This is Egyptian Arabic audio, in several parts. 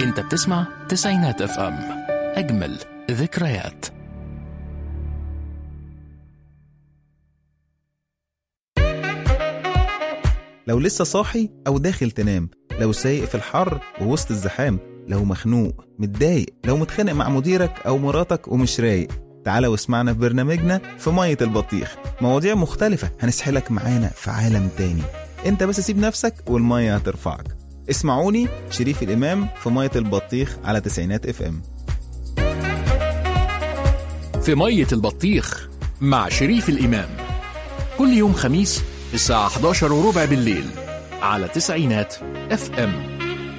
انت بتسمع تسعينات اف ام اجمل ذكريات لو لسه صاحي أو داخل تنام لو سايق في الحر ووسط الزحام لو مخنوق متضايق لو متخانق مع مديرك أو مراتك ومش رايق تعالى واسمعنا في برنامجنا في مية البطيخ مواضيع مختلفة هنسحلك معانا في عالم تاني انت بس سيب نفسك والمية هترفعك اسمعوني شريف الإمام في مية البطيخ على تسعينات اف ام في مية البطيخ مع شريف الإمام كل يوم خميس الساعة 11 وربع بالليل على تسعينات اف ام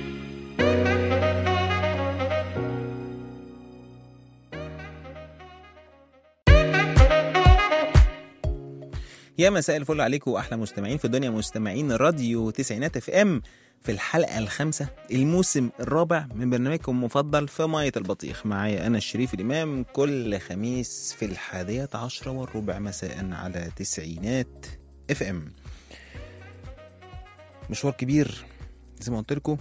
يا مساء الفل عليكم واحلى مستمعين في الدنيا مستمعين راديو تسعينات اف ام في الحلقه الخامسه الموسم الرابع من برنامجكم المفضل في ميه البطيخ معايا انا الشريف الامام كل خميس في الحادية عشرة والربع مساء على تسعينات اف ام مشوار كبير زي ما قلت لكم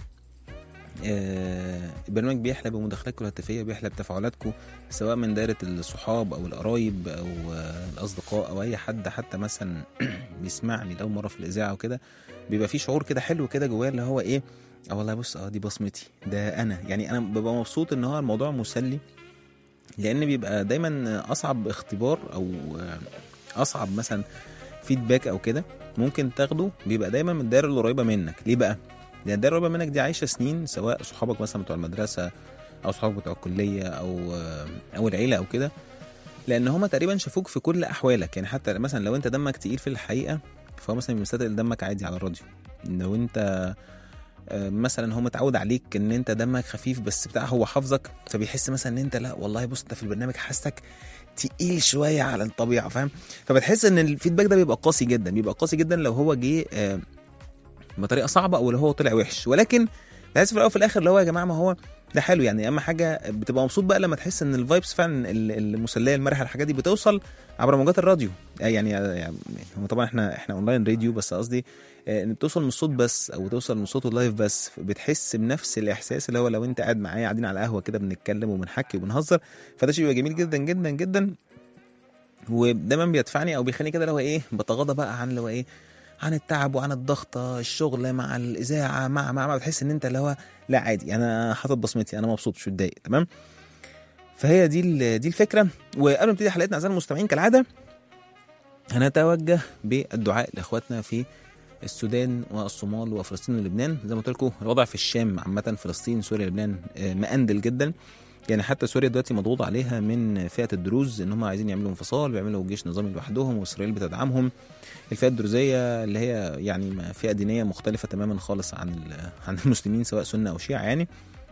آه، البرنامج بيحلى بمداخلاتكم الهاتفيه بيحلى بتفاعلاتكم سواء من دايره الصحاب او القرايب او آه، الاصدقاء او اي حد حتى مثلا بيسمعني لاول مره في الاذاعه وكده بيبقى في شعور كده حلو كده جواه اللي هو ايه اه والله بص اه دي بصمتي ده انا يعني انا ببقى مبسوط ان هو الموضوع مسلي لان بيبقى دايما اصعب اختبار او آه، اصعب مثلا فيدباك او كده ممكن تاخده بيبقى دايما من الدايره اللي قريبه منك ليه بقى لان الدايره القريبه منك دي عايشه سنين سواء صحابك مثلا بتوع المدرسه او صحابك بتوع الكليه او او العيله او كده لان هما تقريبا شافوك في كل احوالك يعني حتى مثلا لو انت دمك تقيل في الحقيقه فهو مثلا مستثقل دمك عادي على الراديو لو انت آه، مثلا هو متعود عليك ان انت دمك خفيف بس بتاع هو حافظك فبيحس مثلا ان انت لا والله بص انت في البرنامج حاسك تقيل شويه على الطبيعه فاهم فبتحس ان الفيدباك ده بيبقى قاسي جدا بيبقى قاسي جدا لو هو جه آه، بطريقه صعبه او اللي هو طلع وحش ولكن بحس في الاول وفي الاخر اللي هو يا جماعه ما هو ده حلو يعني اهم حاجه بتبقى مبسوط بقى لما تحس ان الفايبس فعلا ال- المسليه المرحه الحاجات دي بتوصل عبر موجات الراديو يعني يعني هو طبعا احنا احنا اونلاين راديو بس قصدي آه، ان بتوصل من الصوت بس او توصل من الصوت اللايف بس بتحس بنفس الاحساس اللي هو لو انت قاعد معايا قاعدين على قهوه كده بنتكلم وبنحكي وبنهزر فده شيء بيبقى جميل جدا جدا جدا ودايما بيدفعني او بيخليني كده اللي هو ايه بتغاضى بقى عن اللي هو ايه عن التعب وعن الضغطه الشغل مع الاذاعه مع مع, مع بتحس ان انت اللي هو لا عادي انا حاطط بصمتي انا مبسوط مش متضايق تمام فهي دي ال- دي الفكره وقبل ما نبتدي حلقتنا اعزائي المستمعين كالعاده هنتوجه بالدعاء لاخواتنا في السودان والصومال وفلسطين ولبنان زي ما قلت لكم الوضع في الشام عامه فلسطين سوريا لبنان آه، مأندل جدا يعني حتى سوريا دلوقتي مضغوط عليها من فئه الدروز ان هم عايزين يعملوا انفصال بيعملوا جيش نظامي لوحدهم واسرائيل بتدعمهم الفئه الدروزيه اللي هي يعني ما- فئه دينيه مختلفه تماما خالص عن ال- عن المسلمين سواء سنه او شيعه يعني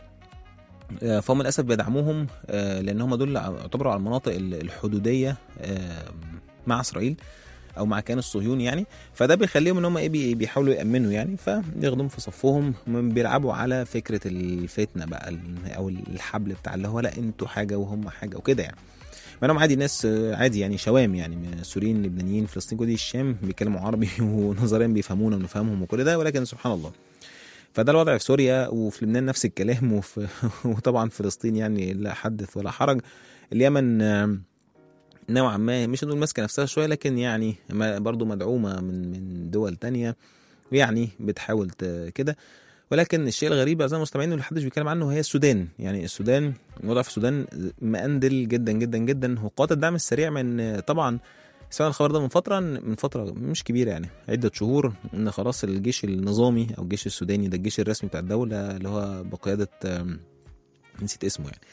آه، فهم للاسف بيدعموهم آه، لان هم دول يعتبروا على المناطق ال- الحدوديه آه، مع اسرائيل او مع كيان الصهيوني يعني فده بيخليهم ان هم ايه بي- بيحاولوا يامنوا يعني فياخدوهم في صفهم هم بيلعبوا على فكره الفتنه بقى ال- او الحبل بتاع اللي هو لا انتوا حاجه وهم حاجه وكده يعني مع انهم عادي ناس آه، عادي يعني شوام يعني من سوريين لبنانيين فلسطين كل دي الشام بيتكلموا عربي ونظريا بيفهمونا ونفهمهم وكل ده ولكن سبحان الله فده الوضع في سوريا وفي لبنان نفس الكلام وفي وطبعا فلسطين يعني لا حدث ولا حرج اليمن آه، نوعا ما مش نقول ماسكه نفسها شويه لكن يعني ما- برضو مدعومه من من دول تانية ويعني بتحاول ت- كده ولكن الشيء الغريب اعزائي المستمعين اللي محدش بيتكلم عنه هي السودان يعني السودان الوضع في السودان مأندل جدا جدا جدا وقوات الدعم السريع من طبعا سمعنا الخبر ده من فتره من فتره مش كبيره يعني عده شهور ان خلاص الجيش النظامي او الجيش السوداني ده الجيش الرسمي بتاع الدوله اللي هو بقياده آم، نسيت اسمه يعني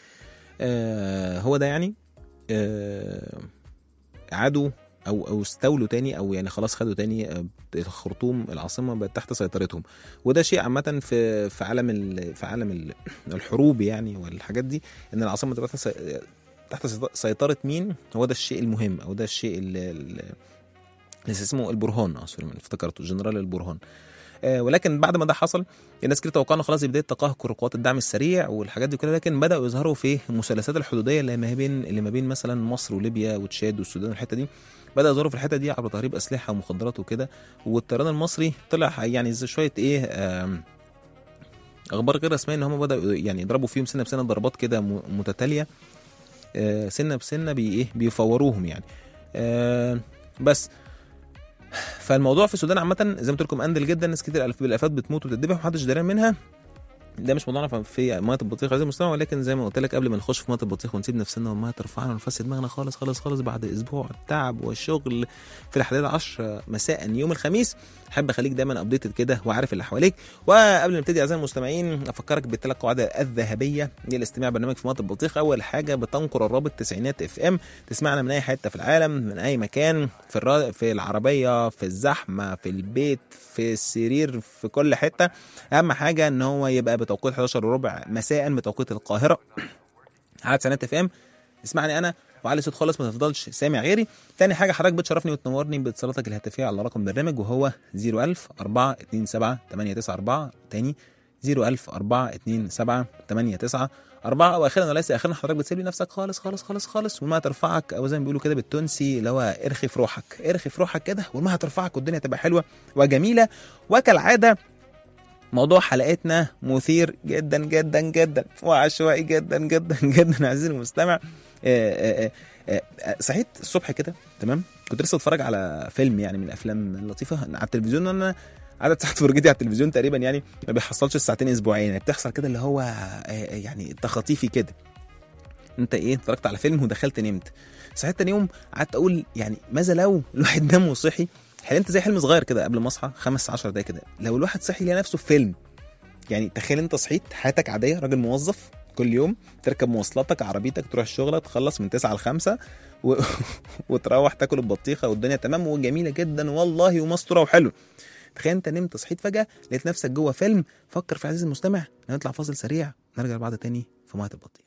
آه هو ده يعني آه عادوا او او استولوا تاني او يعني خلاص خدوا تاني آه، الخرطوم العاصمه بقت تحت سيطرتهم وده شيء عامه في في عالم ال- في عالم ال- الحروب يعني والحاجات دي ان العاصمه تبقى تحت سي- تحت سيط- سيطره مين هو ده الشيء المهم او ده الشيء اللي, اللي اسمه البرهان اه سوري افتكرته جنرال البرهان آه، ولكن بعد ما ده حصل الناس كده توقعنا خلاص بدايه تقهقر قوات الدعم السريع والحاجات دي كلها لكن بداوا يظهروا في المثلثات الحدوديه اللي ما بين اللي ما بين مثلا مصر وليبيا وتشاد والسودان والحته دي بدا يظهروا في الحته دي عبر تهريب اسلحه ومخدرات وكده والطيران المصري طلع يعني زي شويه ايه آم، اخبار غير رسميه ان هم بداوا يعني يضربوا فيهم سنه بسنه ضربات كده م- متتاليه آه، سنه بسنه بي ايه بيفوروهم يعني آه، بس فالموضوع في السودان عامه زي ما قلت لكم اندل جدا ناس كتير ألف بالافات بتموت وتتذبح ومحدش داري منها ده مش موضوعنا في- في ميه البطيخ عزيزي المستمع ولكن زي ما قلت لك قبل ما نخش في ميه البطيخ ونسيب نفسنا والميه ترفعنا ونفسد دماغنا خالص خالص خالص بعد اسبوع تعب والشغل في الحديقه 10 مساء يوم الخميس احب اخليك دايما ابديتد كده وعارف اللي حواليك وقبل ما نبتدي اعزائي المستمعين افكرك بالثلاث قواعد الذهبيه للاستماع برنامج في ميه البطيخ اول حاجه بتنقر الرابط تسعينات اف ام تسمعنا من اي حته في العالم من اي مكان في الرا... في العربيه في الزحمه في البيت في السرير في كل حته اهم حاجه ان هو يبقى بتوقيت 11 وربع مساء بتوقيت القاهره على تسعينات اف ام اسمعني انا وعلي صوت خالص ما تفضلش سامع غيري تاني حاجه حضرتك بتشرفني وتنورني باتصالاتك الهاتفيه على رقم برنامج وهو 01000 427 894 تاني 01000 427 894 واخيرا وليس اخيرا حضرتك بتسيب لي نفسك خالص خالص خالص خالص والميه ترفعك او زي ما بيقولوا كده بالتونسي اللي هو ارخي في روحك ارخي في روحك كده والميه ترفعك والدنيا تبقى حلوه وجميله وكالعاده موضوع حلقتنا مثير جدا جدا جدا وعشوائي جدا جدا جدا عزيزي المستمع آه، آه، آه، آه، صحيت الصبح كده تمام كنت لسه بتفرج على فيلم يعني من الافلام اللطيفه على التلفزيون انا عدد ساعات فرجتي على التلفزيون تقريبا يعني ما بيحصلش الساعتين اسبوعين يعني بتحصل كده اللي هو آه، آه، يعني تخاطيفي كده انت ايه اتفرجت على فيلم ودخلت نمت صحيت تاني يوم قعدت اقول يعني ماذا لو الواحد نام وصحي حلمت زي حلم صغير كده قبل ما اصحى خمس 10 دقايق كده لو الواحد صحي لقى نفسه في فيلم يعني تخيل انت صحيت حياتك عاديه راجل موظف كل يوم تركب مواصلاتك عربيتك تروح الشغل تخلص من 9 ل 5 و... وتروح تاكل البطيخه والدنيا تمام وجميله جدا والله ومستوره وحلو تخيل انت نمت صحيت فجاه لقيت نفسك جوه فيلم فكر في عزيزي المستمع نطلع فاصل سريع نرجع لبعض تاني في ميه البطيخ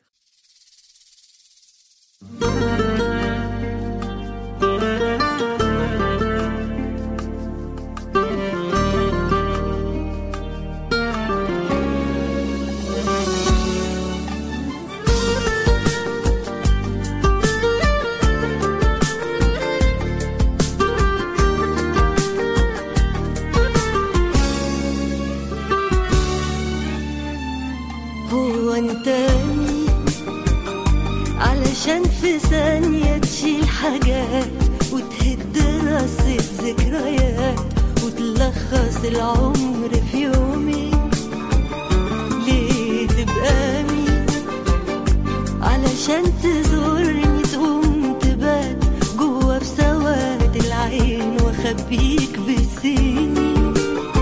هو انت مين علشان في ثانية تشيل حاجات وتهد رصة ذكريات وتلخص العمر في يومين ليه تبقى مين علشان تزورني تقوم تبات جوا في سواد العين واخبيك بالسنين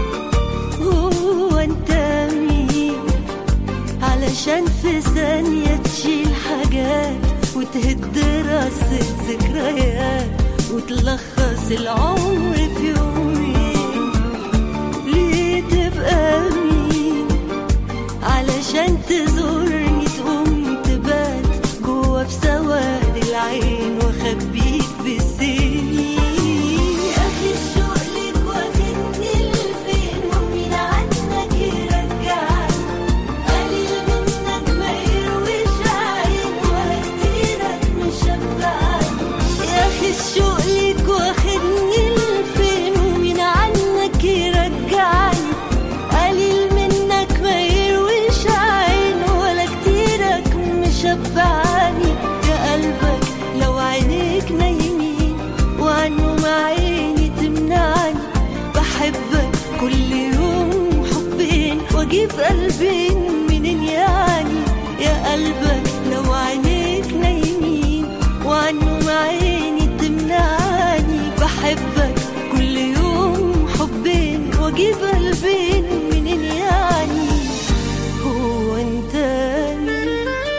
هو انت مين علشان في ثانية تشيل حاجات وتهد راسة ذكريات وتلخص العمر في يومين ليه تبقى مين علشان تزورني تقوم تبات جوا في سواد العين واخبيك بالسنين اخي الشوق ليك واخدني لفين ومين عنك يرجعني قليل منك ما يرويش عين ولا كتيرك مشبعني يا اخي الشوق ليك واخدني لفين ومين عنك يرجعني قليل منك ما يرويش عين ولا كتيرك مشبعني يا قلبك لو عينيك نايمين وعنهم عيني تمنعني بحبك كل يوم حبين واجيب قلبين منين يعني يا قلبك لو عينيك نايمين وعنهم عيني تمنعني بحبك كل يوم حبين واجيب قلبين منين يعني هو انت مين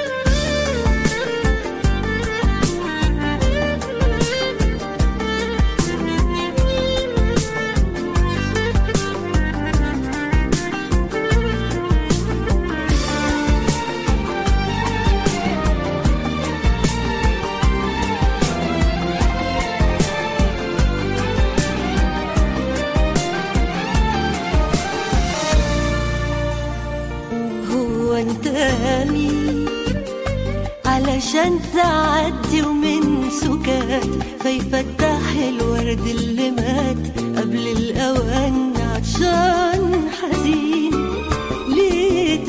هو انت مين علشان تعدي ومن سكات فيفتح الورد اللي مات قبل الاوان عطشان حزين ليه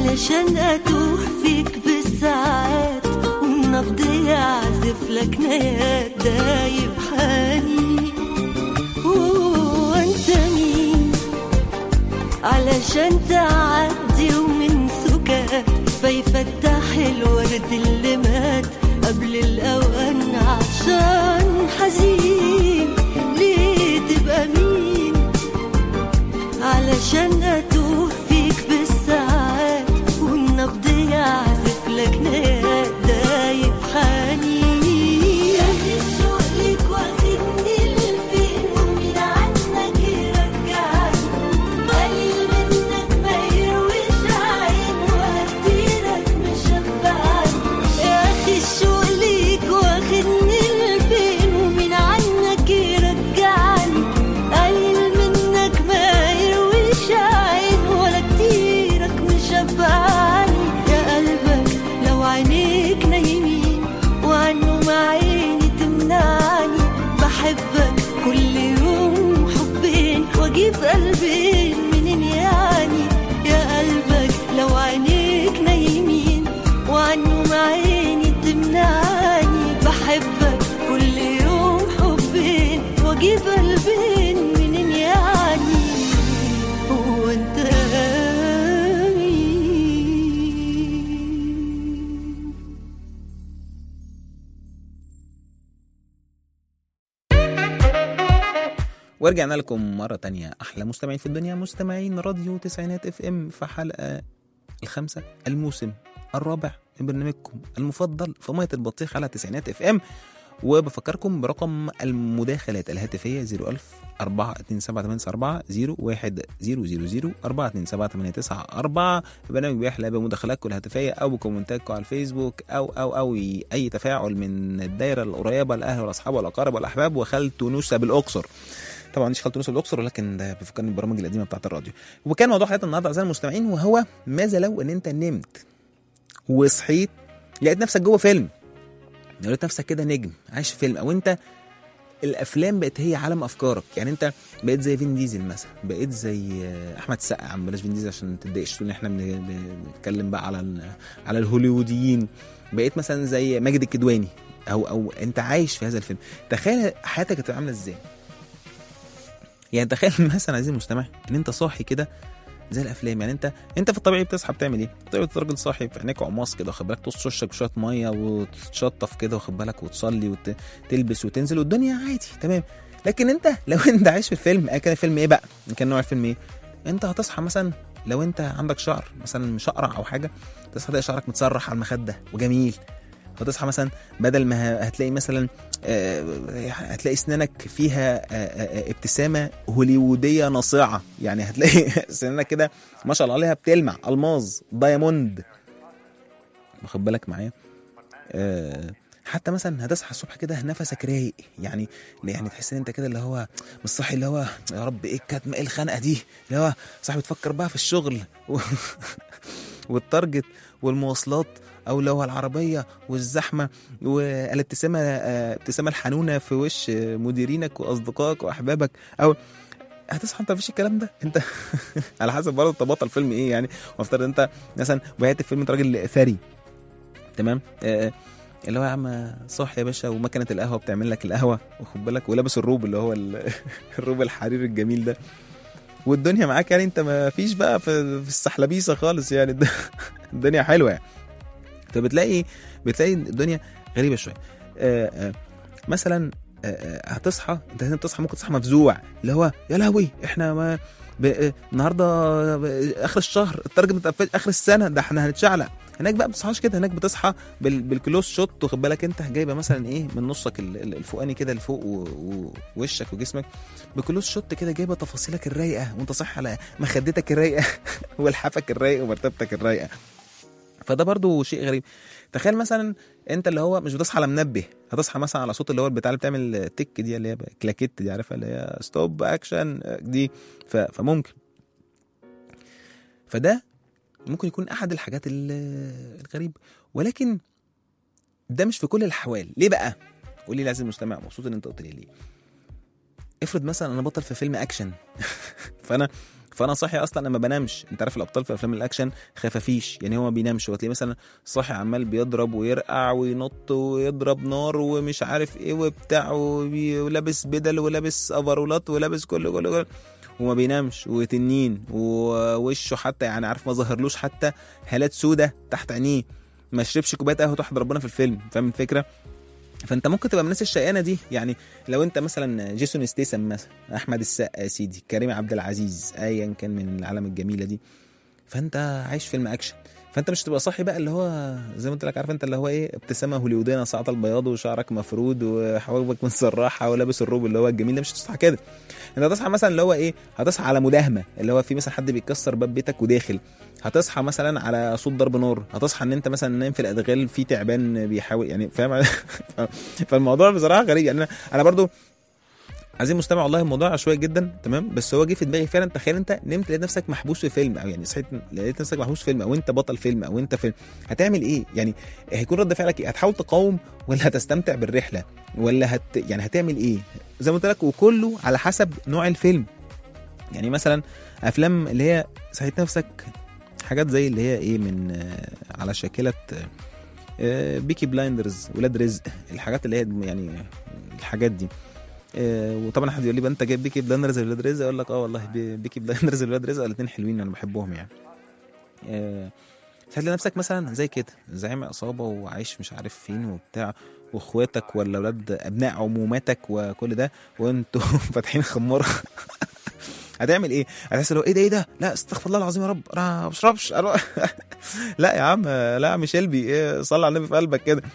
علشان أتوه فيك بالساعات والنبض يعزف لك نيات دايب حنين وانت مين علشان تعدي ومن سكات فيفتح الورد اللي مات قبل الأوان عشان حزين ليه تبقى مين علشان أتوه فيك بالساعات والنبض يعزف لك نيات دايب حنين الشوق ليك واخدني لفين ومين عنك يرجعني قليل منك ما يرويش عين وهديلك مشبعني يا اخي الشوق ليك واخدني لفين ومين عنك يرجعني قليل منك ما يرويش عين ولا كتيرك مشبعني يا قلبك لو عينيك نايمين وعنهم عيني تمنعني بحبك كل يوم حبين واجيب قلبين منين يعني يا قلبك لو عينيك نايمين وعنهم عيني تمنعني بحبك كل يوم حبين واجيب قلبين منين يعني هو انت مين ورجعنا لكم مرة تانية أحلى مستمعين في الدنيا مستمعين راديو تسعينات اف ام في حلقة الخامسة الموسم الرابع من برنامجكم المفضل في مية البطيخ على تسعينات اف ام وبفكركم برقم المداخلات الهاتفية 01000 427 01 000 427 البرنامج بيحلى بمداخلاتكم الهاتفية أو بكومنتاتكم على الفيسبوك أو أو أو أي تفاعل من الدايرة القريبة الأهل والأصحاب والأقارب والأحباب وخالته نوسة بالأقصر طبعا مش خالته نوسة بالأقصر ولكن ده بيفكرني بالبرامج القديمة بتاعت الراديو وكان موضوع حلقة النهارده أعزائي المستمعين وهو ماذا لو إن أنت نمت وصحيت لقيت نفسك جوه فيلم لقيت نفسك كده نجم عايش في فيلم او انت الافلام بقت هي عالم افكارك يعني انت بقيت زي فين ديزل مثلا بقيت زي آه، احمد السقا عم بلاش فين ديزل عشان ما تتضايقش تقول ان احنا بن- بنتكلم بقى على ال- على الهوليوديين بقيت مثلا زي ماجد الكدواني او او انت عايش في هذا الفيلم تخيل حياتك هتبقى عامله ازاي يعني تخيل مثلا عزيزي المستمع ان انت صاحي كده زي الافلام يعني انت انت في الطبيعي بتصحى بتعمل ايه؟ طبيعي راجل صاحي في عينيك عماص كده واخد بالك تص وشك بشويه ميه وتتشطف كده واخد بالك وتصلي وتلبس وتنزل والدنيا عادي تمام لكن انت لو انت عايش في الفيلم ايا كان الفيلم ايه بقى؟ إن كان نوع الفيلم ايه؟ انت هتصحى مثلا لو انت عندك شعر مثلا مشقرع او حاجه تصحى تلاقي شعرك متسرح على المخده وجميل هتصحى مثلا بدل ما ه- هتلاقي مثلا آه، هتلاقي اسنانك فيها آه، آه، ابتسامه هوليووديه ناصعه يعني هتلاقي اسنانك كده ما شاء الله عليها بتلمع الماظ دايموند واخد بالك معايا آه، حتى مثلا هتصحى الصبح كده نفسك رايق يعني يعني تحس ان انت كده اللي هو مش صاحي اللي هو يا رب ايه الكتمه ايه الخنقه دي اللي هو صاحي بتفكر بقى في الشغل و... والتارجت والمواصلات او لو العربيه والزحمه والابتسامه آه، ابتسامه الحنونه في وش آه، مديرينك واصدقائك واحبابك او هتصحى انت مفيش الكلام ده انت على حسب برضه انت بطل فيلم ايه يعني وافترض انت مثلا وقعت في فيلم انت راجل ثري تمام آه، اللي هو يا عم صاحي يا باشا ومكنه القهوه بتعمل لك القهوه واخد بالك ولابس الروب اللي هو ال- الروب الحرير الجميل ده والدنيا معاك يعني انت ما فيش بقى في, في السحلبيسه خالص يعني الد- الدنيا حلوه يعني فبتلاقي بتلاقي الدنيا غريبه شويه آه، آه، مثلا آه، آه، هتصحى انت هنا بتصحى ممكن تصحى مفزوع اللي هو يا لهوي احنا ما ب... آه، النهارده ب- اخر الشهر التارجت متقفل اخر السنه ده احنا هنتشعلق هناك بقى ما بتصحاش كده هناك بتصحى بال... بالكلوز شوت واخد بالك انت جايبه مثلا ايه من نصك ال- ال- الفوقاني كده لفوق و... و... ووشك وجسمك بكلوز شوت كده جايبه تفاصيلك الرايقه وانت صاحي على مخدتك الرايقه والحافك الرايق ومرتبتك الرايقه فده برضو شيء غريب تخيل مثلا انت اللي هو مش بتصحى على منبه هتصحى مثلا على صوت اللي هو البتاع اللي بتعمل تك دي اللي هي كلاكيت دي عارفها اللي هي ستوب اكشن دي ف- فممكن فده ممكن يكون احد الحاجات ال- الغريبه ولكن ده مش في كل الاحوال ليه بقى قول لي لازم المستمع مبسوط ان انت قلت لي ليه افرض مثلا انا بطل في فيلم اكشن فانا فانا صاحي اصلا انا ما بنامش انت عارف الابطال في افلام الاكشن خفافيش يعني هو ما بينامش هو تلاقيه مثلا صاحي عمال بيضرب ويرقع وينط ويضرب نار ومش عارف ايه وبتاع وبي- ولابس بدل ولابس افرولات ولابس كل كل كل وما بينامش وتنين ووشه حتى يعني عارف ما ظهرلوش حتى هالات سودة تحت عينيه ما شربش كوبايه قهوه تحت ربنا في الفيلم فاهم الفكره فانت ممكن تبقى من الناس الشقيانه دي يعني لو انت مثلا جيسون ستيسم مثلا احمد السقا يا سيدي كريم عبد العزيز ايا كان من العالم الجميله دي فانت عايش فيلم اكشن فانت مش تبقى صاحي بقى اللي هو زي ما قلت لك عارف انت اللي هو ايه ابتسامه هوليوديه ساعة البياض وشعرك مفرود وحواجبك متسرحه ولابس الروب اللي هو الجميل ده مش هتصحى كده انت هتصحى مثلا اللي هو ايه هتصحى على مداهمه اللي هو في مثلا حد بيكسر باب بيتك وداخل هتصحى مثلا على صوت ضرب نار هتصحى ان انت مثلا نايم في الادغال في تعبان بيحاول يعني فاهم فالموضوع بصراحه غريب يعني انا انا برضو عايزين المستمع والله الموضوع عشوائي جدا تمام بس هو جه في دماغي فعلا تخيل انت نمت لقيت نفسك محبوس في فيلم او يعني صحيت لقيت نفسك محبوس في فيلم او انت بطل فيلم او انت فيلم هتعمل ايه يعني هيكون رد فعلك ايه هتحاول تقاوم ولا هتستمتع بالرحله ولا هت يعني هتعمل ايه زي ما قلت لك وكله على حسب نوع الفيلم يعني مثلا افلام اللي هي صحيت نفسك حاجات زي اللي هي ايه من آه، على شاكله آه، بيكي بلايندرز ولاد رزق الحاجات اللي هي يعني الحاجات دي آه، وطبعا حد يقول لي بقى انت جايب بيكي بلايندرز ولا ولاد رزق اقول لك اه والله بي- بيكي بلايندرز وولاد رزق الاثنين حلوين انا بحبهم يعني آه، تخيل نفسك مثلا زي كده زعيم عصابه وعايش مش عارف فين وبتاع واخواتك ولا ولاد ابناء عموماتك وكل ده وانتوا فاتحين خماره هتعمل ايه؟ هتحس اللي هو ايه ده ايه ده؟ لا استغفر الله العظيم يا رب انا ما بشربش أنا... لا يا عم لا يا عم شلبي إيه صلي على النبي في قلبك كده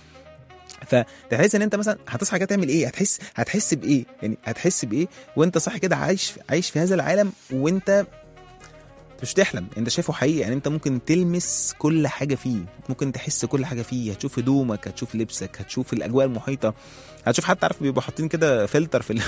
فتحس ان انت مثلا هتصحى كده تعمل ايه؟ هتحس هتحس بايه؟ يعني هتحس بايه وانت صاحي كده عايش عايش في هذا العالم وانت مش تحلم انت شايفه حقيقي يعني انت ممكن تلمس كل حاجه فيه ممكن تحس كل حاجه فيه هتشوف هدومك هتشوف لبسك هتشوف الاجواء المحيطه هتشوف حتى عارف بيبقوا حاطين كده فلتر في ال...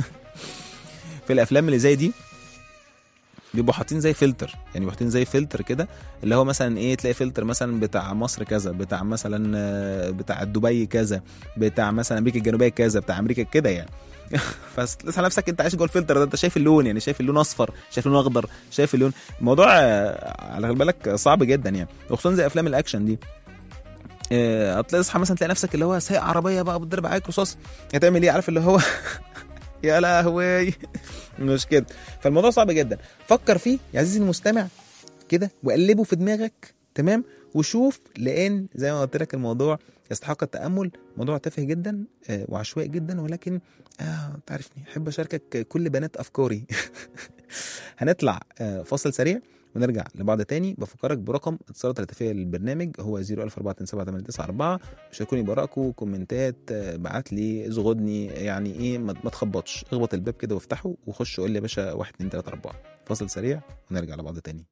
في الافلام اللي زي دي بيبقوا حاطين زي فلتر يعني بيبقوا حاطين زي فلتر كده اللي هو مثلا ايه تلاقي فلتر مثلا بتاع مصر كذا بتاع مثلا آه، بتاع دبي كذا بتاع مثلا امريكا الجنوبيه كذا بتاع امريكا كده يعني فتلاقي نفسك انت عايش جوه الفلتر ده انت شايف اللون يعني شايف اللون اصفر شايف اللون اخضر شايف اللون الموضوع آه، على بالك صعب جدا يعني وخصوصا زي افلام الاكشن دي آه، هتلاقي تصحى مثلا تلاقي نفسك اللي هو سايق عربيه بقى بتضرب عليك رصاص هتعمل ايه عارف اللي هو يا لهوي مش كده فالموضوع صعب جدا فكر فيه يا عزيزي المستمع كده وقلبه في دماغك تمام وشوف لان زي ما قلت لك الموضوع يستحق التامل موضوع تافه جدا آه، وعشوائي جدا ولكن آه تعرفني احب اشاركك كل بنات افكاري هنطلع آه، فاصل سريع ونرجع لبعض تاني بفكرك برقم اتصالات الهاتفيه للبرنامج هو 004278994 شاركوني براءكم كومنتات آه، بعت لي زغدني يعني ايه ما ما تخبطش اخبط الباب كده وافتحه وخش قول لي يا باشا 1 2 3 4 فاصل سريع ونرجع لبعض تاني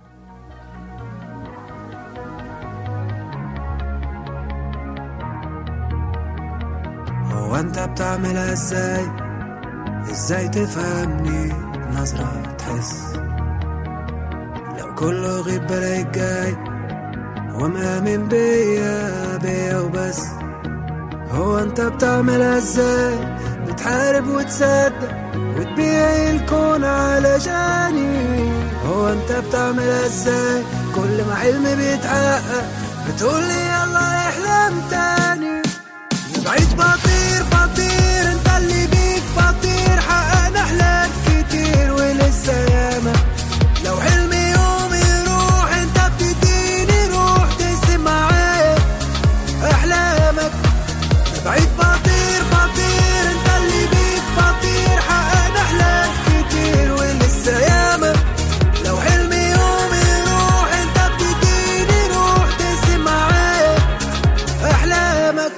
هو انت بتعملها ازاي ازاي تفهمني نظرة تحس لو كله غيب بلاقيك جاي ومآمن بيا بيا وبس هو انت بتعملها ازاي بتحارب وتصدق وتبيع الكون علشاني هو انت بتعملها ازاي كل ما حلمي بيتحقق بتقولي يلا احلم تاني بعيد بطير بطير انت اللي بيك بطير حققنا احلام كتير ولسه ياما لو حلمي يوم يروح انت بتديني روح تقسم معايا احلامك بعيد بطير بطير انت اللي بيك بطير حققنا احلام كتير ولسه ياما لو حلمي يوم يروح انت بتديني روح تقسم معايا احلامك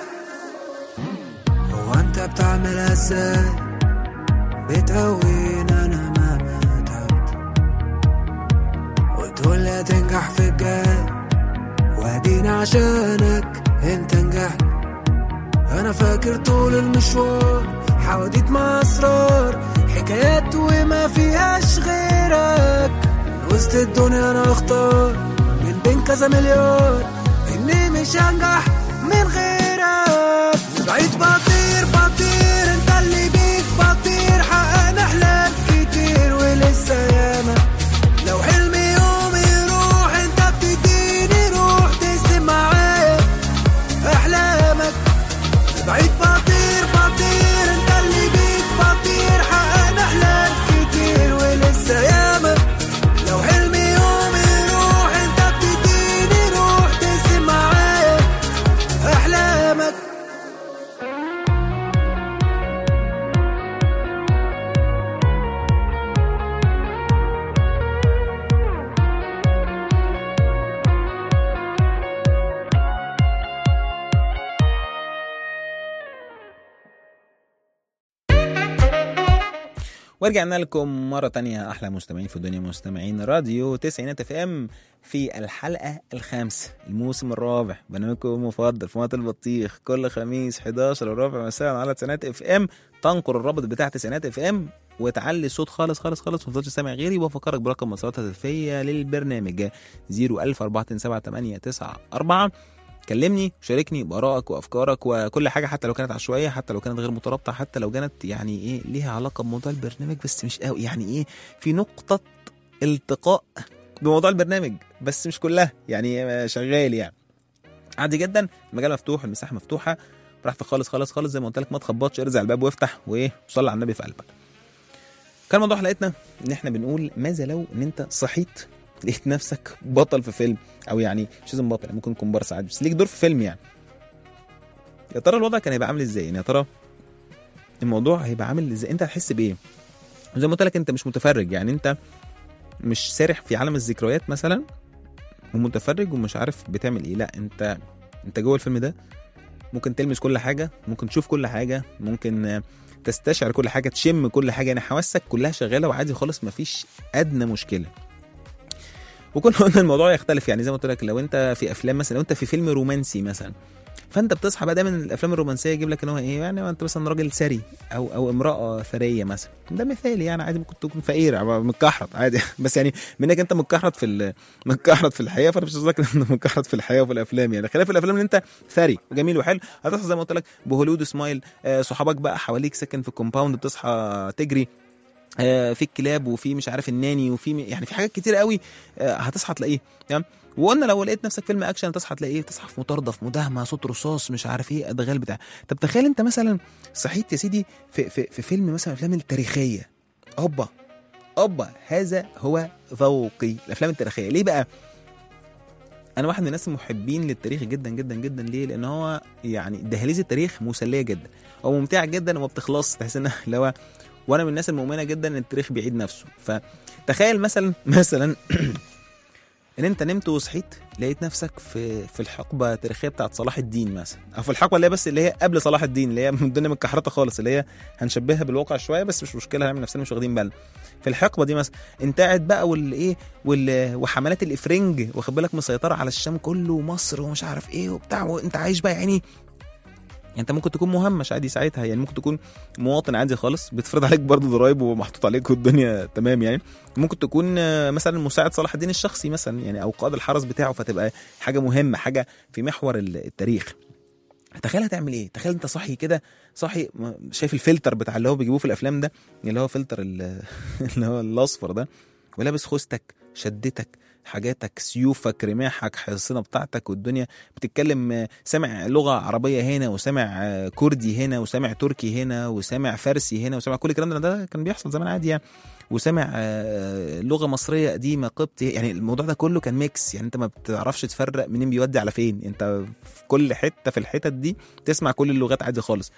هو انت بتعملها ازاي بتقويني انا مهما تعبت وتقول لي هتنجح في الجاي واديني عشانك انت نجحت انا فاكر طول المشوار حواديت مع اسرار حكايات وما فيهاش غيرك من وسط الدنيا انا اختار من بين كذا مليار اني مش هنجح من غيرك بعيد بطير بطير انت اللي بيك بطير حققنا احلام كتير ولسه ياما ورجعنا لكم مرة تانية أحلى مستمعين في الدنيا مستمعين راديو تسعينات اف ام في الحلقة الخامسة الموسم الرابع برنامجكم المفضل في وقت البطيخ كل خميس 11 وربع مساء على تسعينات اف ام تنقر الرابط بتاع تسعينات اف ام وتعلي الصوت خالص خالص خالص ما تفضلش سامع غيري وافكرك برقم مصادرات هاتفية للبرنامج 014278994 كلمني شاركني بارائك وافكارك وكل حاجه حتى لو كانت عشوائيه حتى لو كانت غير مترابطه حتى لو كانت يعني ايه ليها علاقه بموضوع البرنامج بس مش قوي يعني ايه في نقطه التقاء بموضوع البرنامج بس مش كلها يعني شغال يعني عادي جدا المجال مفتوح المساحه مفتوحه براحتك خالص خالص خالص زي ما قلت لك ما تخبطش ارزع الباب وافتح وايه وصلي على النبي في قلبك كان موضوع حلقتنا ان احنا بنقول ماذا لو ان انت صحيت لقيت نفسك بطل في فيلم او يعني مش لازم بطل ممكن كومبارس عادي بس ليك دور في فيلم يعني يا ترى الوضع كان هيبقى عامل ازاي يعني يا ترى الموضوع هيبقى عامل ازاي انت هتحس بايه زي ما قلت لك انت مش متفرج يعني انت مش سارح في عالم الذكريات مثلا ومتفرج ومش عارف بتعمل ايه لا انت انت جوه الفيلم ده ممكن تلمس كل حاجه ممكن تشوف كل حاجه ممكن آه، تستشعر كل حاجه تشم كل حاجه يعني حواسك كلها شغاله وعادي خالص مفيش ادنى مشكله وكنا قلنا الموضوع يختلف يعني زي ما قلت لك لو انت في افلام مثلا لو انت في فيلم رومانسي مثلا فانت بتصحى بقى دايما الافلام الرومانسيه يجيب لك ان هو ايه يعني انت مثلا راجل ثري او او امراه ثريه مثلا ده مثال يعني عادي ممكن تكون فقير أو متكحرت عادي بس يعني منك انت متكحرت في ال- متكحرت في الحياه فانا مش قصدك انت متكحرت في الحياه وفي الافلام يعني خلاف الافلام ان انت ثري وجميل وحلو هتصحى زي ما قلت لك بهوليود سمايل آه، صحابك بقى حواليك ساكن في الكومباوند بتصحى تجري آه، في الكلاب وفي مش عارف الناني وفي م- يعني في حاجات كتير قوي آه، هتصحى تلاقيه تمام وقلنا لو لقيت نفسك فيلم اكشن تصحى تلاقيه تصحى في مطارده في مداهمه صوت رصاص مش عارف ايه ادغال بتاع طب تخيل انت مثلا صحيت يا سيدي في في, في فيلم مثلا الافلام التاريخيه اوبا اوبا هذا هو ذوقي الافلام التاريخيه ليه بقى انا واحد من الناس المحبين للتاريخ جدا جدا جدا ليه لان هو يعني دهاليز التاريخ مسليه جدا او ممتعه جدا وما بتخلصش تحس انها اللي هو وانا من الناس المؤمنه جدا ان التاريخ بيعيد نفسه فتخيل مثلا مثلا ان انت نمت وصحيت لقيت نفسك في في الحقبه التاريخيه بتاعت صلاح الدين مثلا او في الحقبه اللي هي بس اللي هي قبل صلاح الدين اللي هي من الدنيا متكحرته خالص اللي هي هنشبهها بالواقع شويه بس مش مشكله هنعمل نفسنا مش واخدين بالنا في الحقبه دي مثلا انت قاعد بقى والايه وال... وحملات الافرنج واخد بالك مسيطره على الشام كله ومصر ومش عارف ايه وبتاع وانت عايش بقى يعني يعني انت ممكن تكون مهمش عادي ساعتها يعني ممكن تكون مواطن عادي خالص بيتفرض عليك برضه ضرايب ومحطوط عليك والدنيا تمام يعني ممكن تكون آه، مثلا مساعد صلاح الدين الشخصي مثلا يعني او قائد الحرس بتاعه فتبقى حاجه مهمه حاجه في محور ال- التاريخ تخيل هتعمل ايه تخيل انت صاحي كده صاحي م- شايف الفلتر بتاع اللي هو بيجيبوه في الافلام ده اللي هو فلتر ال- اللي هو الاصفر ده ولابس خوذتك شدتك حاجاتك سيوفك رماحك حصنة بتاعتك والدنيا بتتكلم آه، سامع لغة عربية هنا وسامع آه، كردي هنا وسامع تركي هنا وسامع فارسي هنا وسامع كل الكلام ده ده كان بيحصل زمان عادي يعني وسامع آه، لغة مصرية قديمة قبطي يعني الموضوع ده كله كان ميكس يعني انت ما بتعرفش تفرق منين بيودي على فين انت في كل حتة في الحتت دي تسمع كل اللغات عادي خالص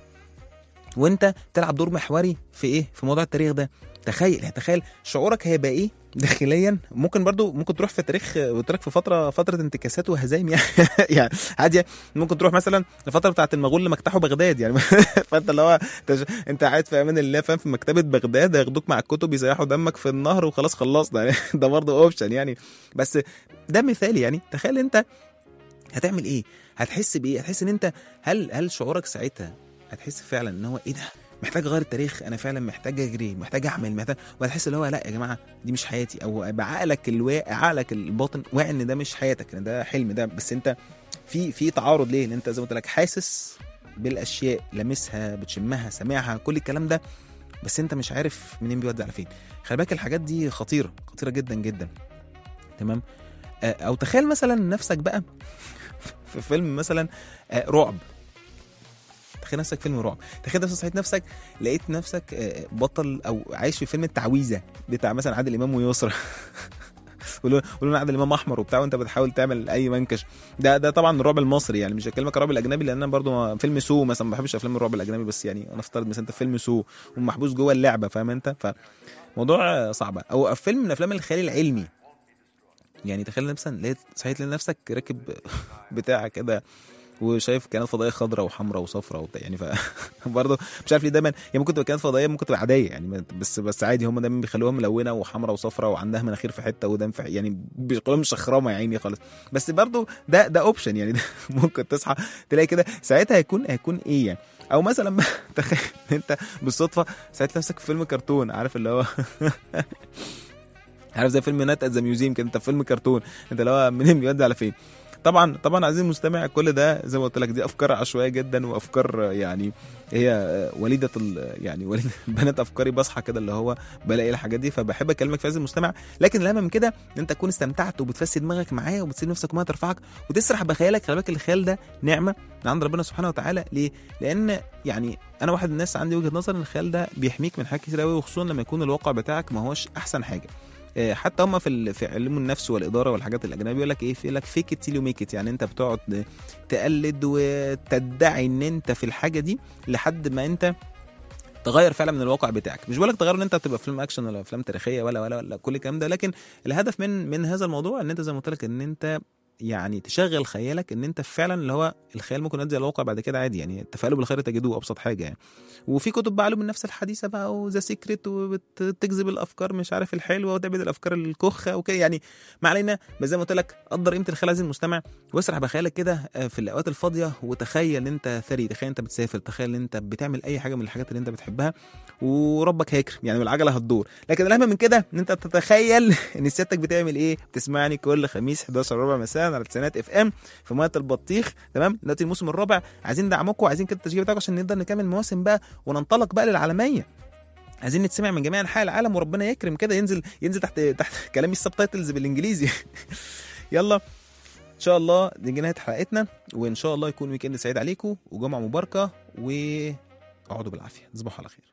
وانت تلعب دور محوري في ايه في موضوع التاريخ ده تخيل يعني تخيل شعورك هيبقى ايه داخليا ممكن برضو ممكن تروح في التاريخ قلت لك في فتره فتره انتكاسات وهزايم يعني يعني عادي ممكن تروح مثلا الفتره بتاعت المغول لما اجتاحوا بغداد يعني فانت اللي هو انت انت قاعد في امان الله فاهم في مكتبه بغداد هياخدوك مع الكتب يسيحوا دمك في النهر وخلاص خلصنا يعني ده برضه اوبشن يعني بس ده مثال يعني تخيل انت هتعمل ايه هتحس بايه هتحس ان انت هل هل شعورك ساعتها هتحس فعلا ان هو ايه ده محتاج اغير التاريخ انا فعلا محتاج اجري محتاج اعمل محتاج وهتحس اللي هو لا يا جماعه دي مش حياتي او بعقلك الواقع عقلك الباطن واعي ان ده مش حياتك ان ده حلم ده بس انت في في تعارض ليه لان انت زي ما قلت لك حاسس بالاشياء لامسها بتشمها سامعها كل الكلام ده بس انت مش عارف منين بيودي على فين خلي بالك الحاجات دي خطيره خطيره جدا جدا تمام آه، او تخيل مثلا نفسك بقى في فيلم مثلا آه، رعب تخيل نفسك فيلم رعب تخيل نفسك صحيت نفسك لقيت نفسك آه، بطل او عايش في فيلم التعويذه بتاع مثلا عادل امام ويسرى ولون ولون عادل امام احمر وبتاع وانت بتحاول تعمل اي منكش ده ده طبعا الرعب المصري يعني مش هكلمك الرعب الاجنبي لان انا برضو ما- فيلم سو مثلا ما بحبش افلام الرعب الاجنبي بس يعني انا افترض مثلا انت في فيلم سو ومحبوس جوه اللعبه فاهم انت فموضوع آه، صعب او فيلم من افلام الخيال العلمي يعني تخيل مثلا لقيت صحيت لنفسك راكب بتاع كده وشايف كائنات فضائيه خضراء وحمراء وصفراء وبتاع يعني ف برضه مش عارف ليه دايما هي ممكن تبقى كائنات فضائيه ممكن تبقى عاديه يعني ما- بس بس عادي هم دايما بيخلوها ملونه وحمراء وصفراء وعندها مناخير في حته ودم في ح- يعني بيخلوها مش شخرمه يا عيني خالص بس برضه ده ده اوبشن يعني ده ممكن تصحى تلاقي كده ساعتها هيكون هيكون ايه يعني او مثلا بقى تخيل انت بالصدفه ساعتها نفسك في فيلم كرتون عارف اللي هو عارف زي فيلم نات ات ذا ميوزيوم كده انت في فيلم كرتون انت اللي هو منين بيودي على فين طبعا طبعا عزيزي المستمع كل ده زي ما قلت لك دي افكار عشوائيه جدا وافكار يعني هي وليده ال- يعني وليده بنات افكاري بصحى كده اللي هو بلاقي الحاجات دي فبحب اكلمك في عزيزي المستمع لكن الاهم من كده ان انت تكون استمتعت وبتفسد دماغك معايا وبتسيب نفسك وما ترفعك وتسرح بخيالك خلي بالك الخيال ده نعمه من عند ربنا سبحانه وتعالى ليه؟ لان يعني انا واحد من الناس عندي وجهه نظر ان الخيال ده بيحميك من حاجات كتير قوي وخصوصا لما يكون الواقع بتاعك ما هوش احسن حاجه آه، حتى هم في ال- في علم النفس والاداره والحاجات الاجنبيه يقول لك ايه يقول لك فيك ات يو ميك ات يعني انت بتقعد تقلد وتدعي ان انت في الحاجه دي لحد ما انت تغير فعلا من الواقع بتاعك مش بقول لك تغير ان انت تبقى فيلم اكشن ولا افلام تاريخيه ولا ولا ولا كل الكلام ده لكن الهدف من من هذا الموضوع ان انت زي ما قلت لك ان انت يعني تشغل خيالك ان انت فعلا اللي هو الخيال ممكن يؤدي الواقع بعد كده عادي يعني تفائلوا بالخير تجدوه ابسط حاجه يعني وفي كتب بقى علوم النفس الحديثه بقى وذا سيكريت وبتجذب الافكار مش عارف الحلوه وتبعد الافكار الكخه وكده يعني ما علينا بس زي ما قلت لك قدر قيمه الخيال عزيزي المستمع واسرح بخيالك كده آه، في الاوقات الفاضيه وتخيل ان انت ثري تخيل انت بتسافر تخيل ان انت بتعمل اي حاجه من الحاجات اللي انت بتحبها وربك هيكرم يعني والعجله هتدور لكن الاهم من كده ان انت تتخيل ان سيادتك بتعمل ايه بتسمعني كل خميس 11 ربع مساء على تسعينات اف ام في ميه البطيخ تمام دلوقتي الموسم الرابع عايزين ندعمكم وعايزين كده التشجيع بتاعكم عشان نقدر نكمل مواسم بقى وننطلق بقى للعالميه عايزين نتسمع من جميع انحاء العالم وربنا يكرم كده ينزل ينزل تحت تحت كلامي السبتايتلز بالانجليزي يلا ان شاء الله دي نهايه حلقتنا وان شاء الله يكون ويكند سعيد عليكم وجمعه مباركه واقعدوا بالعافيه تصبحوا على خير